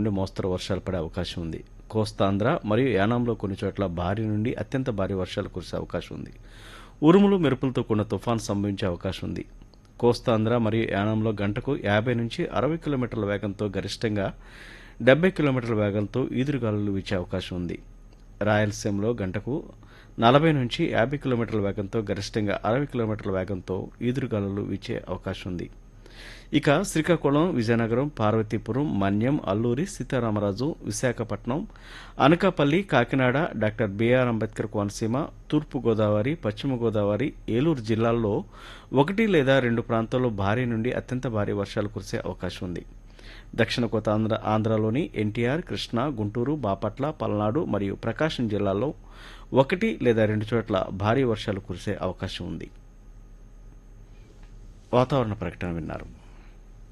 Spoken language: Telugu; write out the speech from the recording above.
నుండి మోస్తరు వర్షాలు పడే అవకాశం ఉంది కోస్తాంధ్ర మరియు యానాంలో కొన్ని చోట్ల భారీ నుండి అత్యంత భారీ వర్షాలు కురిసే అవకాశం ఉంది ఉరుములు మెరుపులతో కూడిన తుఫాన్ సంభవించే అవకాశం ఉంది కోస్తాంధ్ర మరియు యానాంలో గంటకు యాభై నుంచి అరవై కిలోమీటర్ల వేగంతో గరిష్టంగా డెబ్బై కిలోమీటర్ల వేగంతో ఈదురుగాలులు వీచే అవకాశం ఉంది రాయలసీమలో గంటకు నలభై నుంచి యాభై కిలోమీటర్ల వేగంతో గరిష్టంగా అరవై కిలోమీటర్ల వేగంతో ఈదురుగాలులు వీచే అవకాశం ఉంది ఇక శ్రీకాకుళం విజయనగరం పార్వతీపురం మన్యం అల్లూరి సీతారామరాజు విశాఖపట్నం అనకాపల్లి కాకినాడ డాక్టర్ బిఆర్ అంబేద్కర్ కోనసీమ తూర్పు గోదావరి పశ్చిమ గోదావరి ఏలూరు జిల్లాల్లో ఒకటి లేదా రెండు ప్రాంతాల్లో భారీ నుండి అత్యంత భారీ వర్షాలు కురిసే అవకాశం ఉంది దక్షిణ కోతాంధ్ర ఆంధ్రలోని ఎన్టీఆర్ కృష్ణా గుంటూరు బాపట్ల పల్నాడు మరియు ప్రకాశం జిల్లాల్లో ఒకటి లేదా రెండు చోట్ల భారీ వర్షాలు కురిసే అవకాశం ఉంది వాతావరణ ప్రకటన విన్నారు